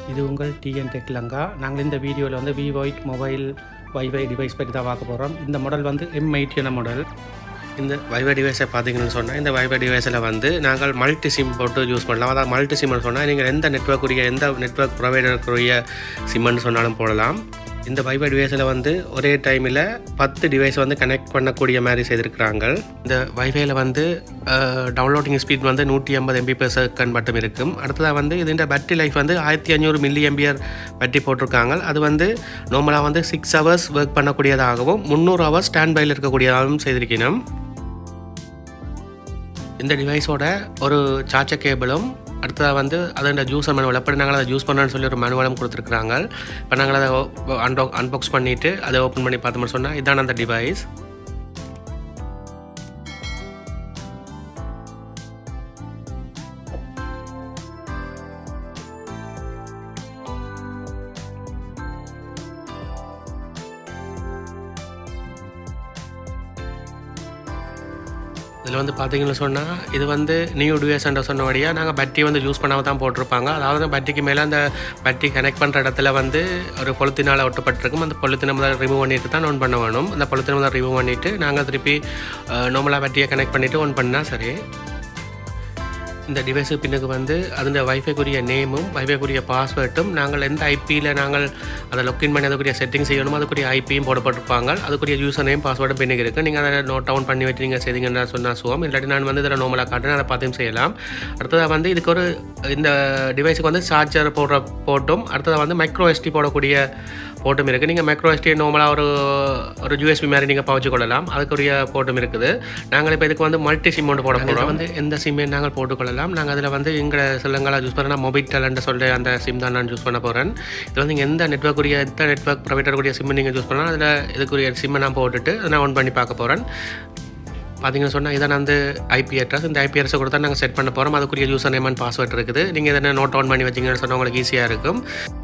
இது உங்கள் TN tech Lanka நாங்கள் இந்த வீடியோவில் வந்து விவோய்ட் மொபைல் வைஃபை டிவைஸ் பற்றி தான் பார்க்க போகிறோம் இந்த மாடல் வந்து எம் எயிட்டியான மாடல் இந்த வைஃபை டிவைஸை பார்த்தீங்கன்னு சொன்னால் இந்த வைஃபை டிவைஸில் வந்து நாங்கள் மல்டி சிம் போட்டு யூஸ் பண்ணலாம் அதாவது மல்டி சிம்னு சொன்னால் நீங்கள் எந்த நெட்ஒர்க் உரிய எந்த நெட்ஒர்க் ப்ரொவைடருக்குரிய சிம்னு சொன்னாலும் போடலாம் இந்த வைஃபை டிவைஸில் வந்து ஒரே டைமில் பத்து டிவைஸ் வந்து கனெக்ட் பண்ணக்கூடிய மாதிரி செய்திருக்கிறாங்க இந்த வைஃபைல வந்து டவுன்லோடிங் ஸ்பீட் வந்து நூற்றி ஐம்பது எம்பி per செகண்ட் மட்டும் இருக்கும் அடுத்ததாக வந்து இதுன்ற பேட்டரி லைஃப் வந்து ஆயிரத்தி ஐநூறு மில்லி எம்பியர் பேட்டரி போட்டிருக்காங்க அது வந்து நார்மலாக வந்து சிக்ஸ் ஹவர்ஸ் ஒர்க் பண்ணக்கூடியதாகவும் முந்நூறு ஹவர்ஸ் ஸ்டாண்ட் பையில் இருக்கக்கூடியதாகவும் செய்திருக்கணும் இந்த டிவைஸோட ஒரு சார்ஜர் கேபிளும் அடுத்ததாக வந்து அதோட ஜூஸர் மேனுவல் எப்படி நாங்கள் அதை யூஸ் பண்ணோன்னு சொல்லி ஒரு மேனுவலும் கொடுத்துருக்குறாங்க இப்போ நாங்கள் அதை அன்டா அன்பாக்ஸ் பண்ணிவிட்டு அதை ஓப்பன் பண்ணி பார்த்தோம்னு சொன்னால் இதான அந்த டிவைஸ் இதில் வந்து பார்த்தீங்கன்னு சொன்னால் இது வந்து நியூ டிவைஸ்ன்ற சொன்னபடியாக நாங்கள் பேட்டரி வந்து யூஸ் பண்ணாமல் தான் போட்டிருப்பாங்க அதாவது பேட்டரிக்கு மேலே அந்த பேட்டரி கனெக்ட் பண்ணுற இடத்துல வந்து ஒரு பொழுத்தினால் ஒட்டப்பட்டிருக்கும் அந்த பொழுத்தினை முதல் ரிமூவ் பண்ணிட்டு தான் ஆன் பண்ண வேணும் அந்த பொழுத்தினை முதல் ரிமூவ் பண்ணிவிட்டு நாங்கள் திருப்பி நார்மலாக பேட்டரியை கனெக்ட் பண்ணிவிட்டு ஆன் பண்ணால் சரி இந்த டிவைஸுக்கு பின்னுக்கு வந்து அதில் வைஃபைக்குரிய நேமும் வைஃபைக்குரிய பாஸ்வேர்டும் நாங்கள் எந்த ஐபியில் நாங்கள் அதை லொக்கின் பண்ணி அதுக்குரிய செட்டிங் செய்யணுமோ அதுக்குரிய ஐபியும் போடப்பட்டிருப்பாங்க அதுக்குரிய யூசர் நேம் பாஸ்வேர்டும் பின்னுக்கு இருக்குது நீங்கள் அதை நோட் டவுன் பண்ணி வச்சு நீங்கள் செய்தீங்கன்னா சொன்னால் சுகம் இல்லாட்டி நான் வந்து இதில் நார்மலாக காட்டுறேன் அதை பார்த்தும் செய்யலாம் அடுத்ததாக வந்து இதுக்கு ஒரு இந்த டிவைஸுக்கு வந்து சார்ஜர் போடுற போட்டும் அடுத்ததாக வந்து மைக்ரோ எஸ்டி போடக்கூடிய போட்டும் இருக்குது நீங்கள் மைக்ரோ எஸ்டி நார்மலாக ஒரு ஒரு யூஎஸ்பி மாதிரி நீங்கள் பவச்சு கொள்ளலாம் அதுக்குரிய போட்டும் இருக்குது நாங்கள் இப்போ இதுக்கு வந்து மல்டி சிம் ஒன்று போட போகிறோம் வந்து எந்த சிம்மே நாங்கள் போட்டுக்கொள்ளலாம் நாங்கள் அதில் வந்து எங்களை சிலங்களா யூஸ் பண்ண மொபைல் டேலண்ட்டு சொல்லி அந்த சிம் தான் நான் யூஸ் பண்ண போகிறேன் இதில் வந்து நீங்கள் எந்த நெட்ஒர்க் உரிய எந்த நெட்ஒர்க் ப்ரொவைடருக்குரிய சிம் நீங்கள் யூஸ் பண்ணலாம் அதில் இதுக்குரிய சிம்மை நான் போட்டுட்டு அதை நான் ஒன் பண்ணி பார்க்க போகிறேன் பார்த்தீங்கன்னு சொன்னால் இதை வந்து ஐபி அட்ரஸ் இந்த ஐபி அட்ரஸை கொடுத்தா நாங்கள் செட் பண்ண போகிறோம் அதுக்குரிய யூசர் நேம் அண்ட் பாஸ்வேர்ட் இருக்குது நீங்கள் இதை நோட் டவுன் பண்ணி வச்சிங்கன்னு சொன்னால் உங்களுக்கு ஈஸியாக இருக்கும்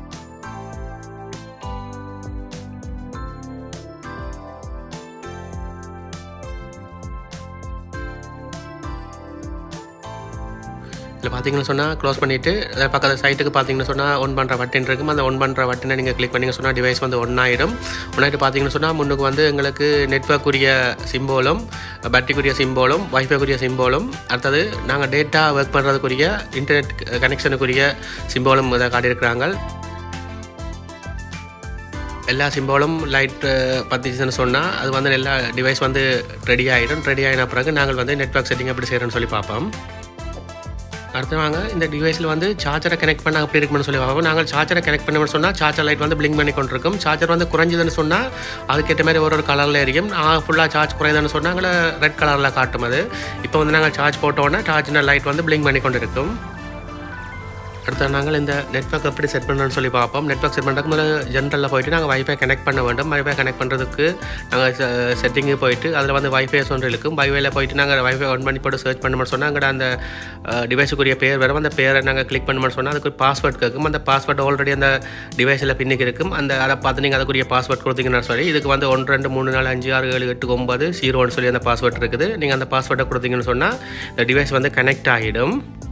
இதில் பார்த்தீங்கன்னு சொன்னால் க்ளோஸ் பண்ணிவிட்டு பக்கத்து சைட்டுக்கு பார்த்தீங்கன்னு சொன்னால் ஒன் பண்ணுற வட்டின் இருக்கும் அந்த ஒன் பண்ணுற வட்டினை நீங்கள் கிளிக் பண்ணிங்க சொன்னால் டிவைஸ் வந்து ஒன் ஆகிடும் ஒன்னாயிட்டு பார்த்தீங்கன்னு சொன்னால் முன்னுக்கு வந்து எங்களுக்கு நெட்ஒர்க்குரிய சிம்போலும் பேட்டரிக்குரிய சிம்போலும் வைஃபைக்குரிய சிம்போலும் அடுத்தது நாங்கள் டேட்டா ஒர்க் பண்ணுறதுக்குரிய இன்டர்நெட் கனெக்ஷனுக்குரிய சிம்போலும் இதை காட்டியிருக்கிறாங்க எல்லா சிம்போலும் லைட் பற்றிச்சுன்னு சொன்னால் அது வந்து எல்லா டிவைஸ் வந்து ரெடி ஆகிடும் ரெடி ஆகின பிறகு நாங்கள் வந்து நெட்ஒர்க் செட்டிங் எப்படி செய்கிறோன்னு சொல்லி பார்ப்போம் அடுத்து வாங்க இந்த டிவைஸில் வந்து சார்ஜரை கனெக்ட் பண்ண அப்படி இருக்குன்னு சொல்லி பார்ப்போம் நாங்கள் சார்ஜரை கனெக்ட் பண்ணோம்னு சொன்னால் சார்ஜர் லைட் வந்து பிளிங்க் பண்ணி கொண்டிருக்கும் சார்ஜர் வந்து குறைஞ்சதுன்னு சொன்னால் அதுக்கேற்ற மாதிரி ஒரு ஒரு கலரில் எரியும் ஃபுல்லாக சார்ஜ் குறையுதுன்னு சொன்னால் எங்களை ரெட் கலரில் காட்டும் அது இப்போ வந்து நாங்கள் சார்ஜ் போட்டோன்னே சார்ஜின லைட் வந்து பிளிங்க் பண்ணி கொண்டு இருக்கும் அடுத்து நாங்கள் இந்த நெட்ஒர்க் எப்படி செட் பண்ணணும்னு சொல்லி பார்ப்போம் நெட்ஒர்க் செட் பண்ணுறதுக்கு முதல்ல ஜென்ரலில் போயிட்டு நாங்கள் வைஃபை கனெக்ட் பண்ண வேண்டும் வைஃபை கனெக்ட் பண்ணுறதுக்கு நாங்கள் செட்டிங்கு போயிட்டு அதில் வந்து வைஃபை ஒன்று இருக்கும் வைஃபைல போயிட்டு நாங்கள் வைஃபை ஒன் பண்ணி போட்டு சர்ச் பண்ணணும்னு சொன்னால் அங்கே அந்த டிவைஸுக்குரிய பேர் வரும் அந்த பேரை நாங்கள் கிளிக் பண்ணணும்னு சொன்னால் அதுக்கு பாஸ்வேர்ட் கேட்கும் அந்த பாஸ்வேர்ட் ஆல்ரெடி அந்த டிவைஸில் பின்னுக்கு இருக்கும் அந்த அதை பார்த்து நீங்கள் அதுக்குரிய பாஸ்வேர்ட் கொடுத்தீங்கன்னா சொல்லி இதுக்கு வந்து ஒன்று ரெண்டு மூணு நாலு அஞ்சு ஆறு ஏழு எட்டு ஒம்பது ஜீரோன்னு சொல்லி அந்த பாஸ்வேர்ட் இருக்குது நீங்கள் அந்த பாஸ்வேர்டை கொடுத்தீங்கன்னு சொன்னால் இந்த டிவைஸ் வந்து கனெக்ட் ஆகிடும்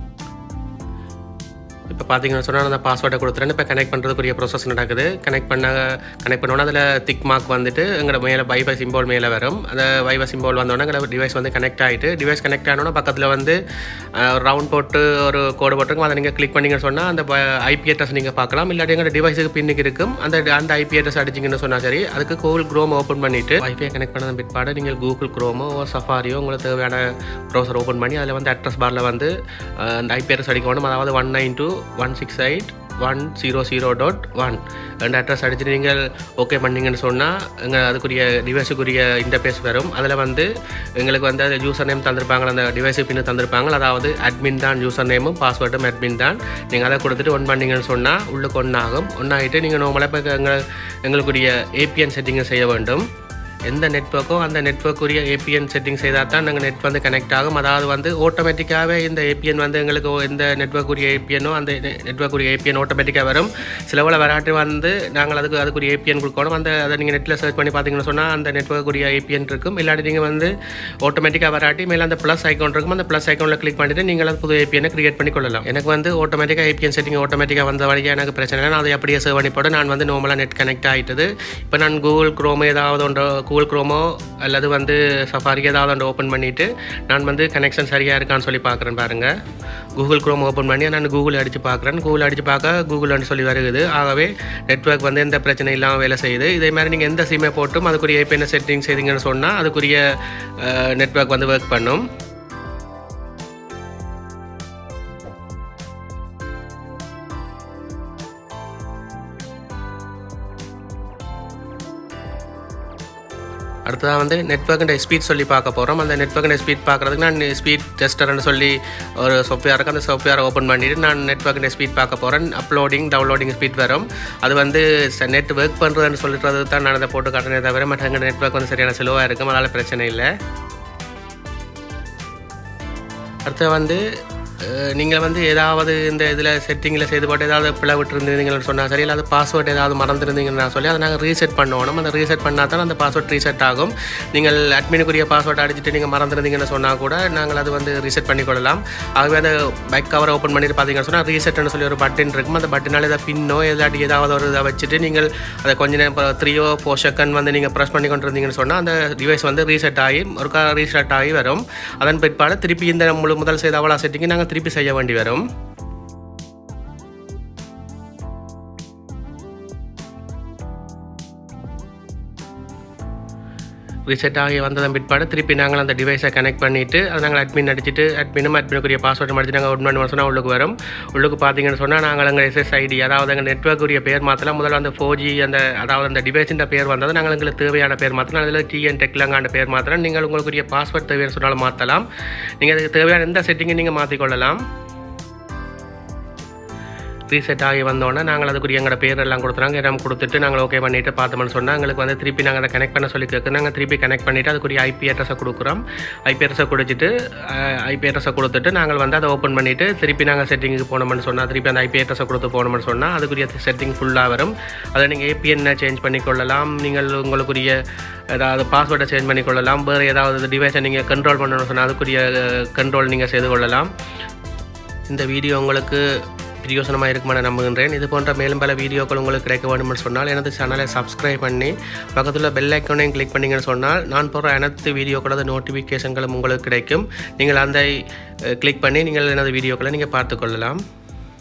இப்போ பார்த்தீங்கன்னு சொன்னால் அந்த பாஸ்வேர்டை கொடுத்துறேன் இப்போ கனெக்ட் பண்ணுறதுக்குரிய ப்ரோசஸ் நடக்குது கனெக்ட் பண்ண கனெக்ட் பண்ணோன்னா அதில் திக் மார்க் வந்துட்டு எங்களோட மேலே வைஃபை சிம்போல் மேலே வரும் அந்த வைஃபை சிம்போல் வந்தோடனே எங்களோட டிவைஸ் வந்து கனெக்ட் ஆகிட்டு டிவைஸ் கனெக்ட் ஆனோன்னா பக்கத்தில் வந்து ரவுண்ட் போட்டு ஒரு கோடு போட்டிருக்கும் அதை நீங்கள் கிளிக் பண்ணிங்கன்னு சொன்னால் அந்த ஐபி அட்ரஸ் நீங்கள் பார்க்கலாம் இல்லாட்டி எங்களோட டிவைஸுக்கு பின்னுக்கு இருக்கும் அந்த அந்த ஐபி அட்ரஸ் அடிச்சிங்கன்னு சொன்னால் சரி அதுக்கு கூகுள் க்ரோம் ஓப்பன் பண்ணிவிட்டு வைஃபை கனெக்ட் பண்ணது பிற்பாடு நீங்கள் கூகுள் க்ரோமோ சஃபாரியோ உங்களுக்கு தேவையான ப்ரௌசர் ஓப்பன் பண்ணி அதில் வந்து அட்ரஸ் பாரில் வந்து அந்த ஐபி அட்ரஸ் அடிக்க வேணும் அதாவது one nine two one six eight one zero zero dot one ரெண்டு அட்ரஸ் அடிச்சுட்டு நீங்கள் ஓகே பண்ணீங்கன்னு சொன்னால் எங்கள் அதுக்குரிய டிவைஸுக்குரிய இன்டர்பேஸ் வரும் அதில் வந்து எங்களுக்கு வந்து அது யூசர் நேம் தந்திருப்பாங்க அந்த டிவைஸுக்கு பின்னு தந்திருப்பாங்க அதாவது அட்மின் தான் யூசர் நேமும் பாஸ்வேர்டும் அட்மின் தான் நீங்கள் அதை கொடுத்துட்டு ஒன் பண்ணீங்கன்னு சொன்னால் உள்ளுக்கு ஒன்றாகும் ஒன்றாகிட்டு நீங்கள் நார்மலாக இப்போ எங்கள் எங்களுக்குரிய ஏபிஎன் செட்டிங்கை செய்ய வேண்டும் எந்த நெட்ஒர்க்கோ அந்த நெட்ஒர்க்குரிய ஏபிஎன் செட்டிங் செய்தால் தான் நாங்கள் நெட் வந்து கனெக்ட் ஆகும் அதாவது வந்து ஆட்டோமேட்டிக்காகவே இந்த ஏபிஎன் வந்து எங்களுக்கு எந்த நெட்ஒர்க்குரிய ஏபிஎனோ அந்த நெட்ஒர்க்குரிய ஏபிஎன் ஆட்டோமேட்டிக்காக வரும் சிலவில் வராட்டி வந்து நாங்கள் அதுக்கு அதுக்குரிய ஏபிஎன் கொடுக்கணும் அந்த அதை நீங்கள் நெட்டில் சர்ச் பண்ணி பார்த்தீங்கன்னு சொன்னால் அந்த நெட்ஒர்க்குரிய ஏபிஎன் இருக்கும் இல்லாட்டி நீங்கள் வந்து ஆட்டோமேட்டிக்காக வராட்டி மேலே அந்த ப்ளஸ் ஐக்கான் இருக்கும் அந்த ப்ளஸ் ஐக்கானில் கிளிக் பண்ணிவிட்டு நீங்கள் அது புது ஏபிஎனை கிரியேட் பண்ணி கொள்ளலாம் எனக்கு வந்து ஆட்டோமேட்டிக்காக ஏபிஎன் செட்டிங் ஆட்டோமேட்டிக்காக வந்த வழியாக எனக்கு பிரச்சனை இல்லை நான் அதை அப்படியே சேவ் பண்ணி போட்டு நான் வந்து நார்மலாக நெட் கனெக்ட் ஆகிட்டது இப்போ நான் கூகுள் க்ரோமோ ஏதாவது ஒன்று கூகுள் க்ரோமோ அல்லது வந்து சஃபாரி ஏதாவது ஒன்று ஓப்பன் பண்ணிவிட்டு நான் வந்து கனெக்ஷன் சரியாக இருக்கான்னு சொல்லி பார்க்குறேன் பாருங்கள் கூகுள் க்ரோம் ஓப்பன் பண்ணி நான் கூகுள் அடித்து பார்க்குறேன் கூகுள் அடித்து பார்க்க கூகுள்னு சொல்லி வருகுது ஆகவே நெட்ஒர்க் வந்து எந்த பிரச்சனை இல்லாமல் வேலை செய்யுது இதே மாதிரி நீங்கள் எந்த சிம்மை போட்டும் அதுக்குரிய ஏபிஎன் செட்டிங் செய்தீங்கன்னு சொன்னால் அதுக்குரிய நெட்ஒர்க் வந்து ஒர்க் பண்ணும் அடுத்ததாக வந்து நெட்ஒர்க்குன்ற ஸ்பீட் சொல்லி பார்க்க போகிறோம் அந்த நெட்ஒர்க்குன்ற ஸ்பீட் பார்க்குறதுக்கு நான் ஸ்பீட் டெஸ்டர்னு சொல்லி ஒரு சாஃப்ட்வேர் இருக்குது அந்த சாஃப்ட்வேரை ஓப்பன் பண்ணிவிட்டு நான் நெட்ஒர்க்குன்ற ஸ்பீட் பார்க்க போகிறேன் அப்லோடிங் டவுன்லோடிங் ஸ்பீட் வரும் அது வந்து நெட் ஒர்க் பண்ணுறதுன்னு சொல்லிட்டு தான் நான் அதை போட்டு காட்டுறேனே தவிர மற்ற எங்கள் நெட்ஒர்க் வந்து சரியான செலவாக இருக்கும் அதனால் பிரச்சனை இல்லை அடுத்து வந்து நீங்கள் வந்து ஏதாவது இந்த இதில் செட்டிங்கில் செய்து போட்டு ஏதாவது பிழை விட்டுருந்தீங்கன்னு சொன்னால் சரி இல்லை பாஸ்வேர்டு ஏதாவது மறந்துருந்தீங்கன்னா சொல்லி அதை நாங்கள் ரீசெட் பண்ணணும் அந்த ரீசெட் பண்ணால் தான் அந்த பாஸ்வேர்ட் ரீசெட் ஆகும் நீங்கள் அட்மினுக்குரிய பாஸ்வேர்டு அடிச்சுட்டு நீங்கள் மறந்துருந்தீங்கன்னு சொன்னால் கூட நாங்கள் அது வந்து ரீசெட் பண்ணிக்கொள்ளலாம் ஆகவே அந்த பைக் கவர் ஓப்பன் பண்ணிட்டு பார்த்தீங்கன்னு சொன்னால் ரீசெட்னு சொல்லி ஒரு பட்டன் இருக்கும் அந்த பட்டனால் இதை பின்னோ ஏதாட்டி ஏதாவது ஒரு இதை வச்சுட்டு நீங்கள் அதை கொஞ்ச நேரம் த்ரீயோ ஃபோர் செகண்ட் வந்து நீங்கள் ப்ரெஸ் பண்ணி கொண்டு இருந்தீங்கன்னு சொன்னால் அந்த டிவைஸ் வந்து ரீசெட் ஆகி ஒருக்கா ரீசெட் ஆகி வரும் அதன் பிற்பாடு திருப்பி இந்த முழு முதல் செய்த அவ்வளோ செட்டிங்கு நாங்கள் திருப்பி செய்ய வேண்டி வரும் ரீசெட் ஆகி வந்ததன் பிற்பாடு திருப்பி நாங்கள் அந்த டிவைஸை கனெக்ட் பண்ணிவிட்டு அதை நாங்கள் அட்மின் அடிச்சுட்டு அட்மினும் அட்மினுக்குரிய பாஸ்வேர்டு மடிச்சு நாங்கள் ஒன் பண்ணி சொன்னால் உள்ளுக்கு வரும் உள்ளுக்கு பார்த்தீங்கன்னு சொன்னால் நாங்கள் எங்கள் எஸ்எஸ்ஐடி அதாவது எங்கள் நெட்ஒர்க்குரிய பேர் மாற்றலாம் முதல்ல அந்த ஃபோர் ஜி அந்த அதாவது அந்த டிவைஸின் பேர் வந்தது நாங்கள் எங்களுக்கு தேவையான பேர் மாற்றலாம் அதில் டிஎன் டெக்லங்கான பேர் மாற்றலாம் நீங்கள் உங்களுக்குரிய பாஸ்வேர்ட் தேவையான சொன்னாலும் மாற்றலாம் நீங்கள் அதுக்கு தேவையான எந்த செட்டிங்கை நீங்கள் மாற்றிக்கொள்ளலாம் ரீசெட் ஆகி வந்தோடனே நாங்கள் அதுக்குரிய எங்களோட பேர் எல்லாம் கொடுத்துறாங்க இடம் கொடுத்துட்டு நாங்கள் ஓகே பண்ணிவிட்டு பார்த்தோம்னு சொன்னால் எங்களுக்கு வந்து திருப்பி நாங்கள் அதை கனெக்ட் பண்ண சொல்லி கேட்கு நாங்கள் திருப்பி கனெக்ட் பண்ணிவிட்டு அதுக்குரிய ஐபி அட்ரஸை கொடுக்குறோம் ஐபி அட்ரஸை கொடுத்துட்டு ஐபி அட்ரஸை கொடுத்துட்டு நாங்கள் வந்து அதை ஓப்பன் பண்ணிவிட்டு திருப்பி நாங்கள் செட்டிங்க்கு போனோம்னு சொன்னால் திருப்பி அந்த ஐபி அட்ரஸை கொடுத்து போனோம்னு சொன்னால் அதுக்குரிய செட்டிங் ஃபுல்லாக வரும் அதை நீங்கள் ஏபிஎன்னை சேஞ்ச் பண்ணிக்கொள்ளலாம் நீங்கள் உங்களுக்குரிய ஏதாவது பாஸ்வேர்டை சேஞ்ச் பண்ணிக்கொள்ளலாம் வேறு ஏதாவது டிவைஸை நீங்கள் கண்ட்ரோல் பண்ணணும்னு சொன்னால் அதுக்குரிய கண்ட்ரோல் நீங்கள் செய்து கொள்ளலாம் இந்த வீடியோ உங்களுக்கு பிரியோசனமாக இருக்குமென நம்புகின்றேன் இது போன்ற மேலும் பல வீடியோக்கள் உங்களுக்கு கிடைக்க வேண்டும்னு சொன்னால் எனது சேனலை சப்ஸ்கிரைப் பண்ணி பக்கத்தில் பெல் ஐக்கனையும் கிளிக் பண்ணிங்கன்னு சொன்னால் நான் போகிற அனைத்து வீடியோக்களது நோட்டிஃபிகேஷன்களும் உங்களுக்கு கிடைக்கும் நீங்கள் அந்த கிளிக் பண்ணி நீங்கள் எனது வீடியோக்களை நீங்கள் பார்த்துக்கொள்ளலாம்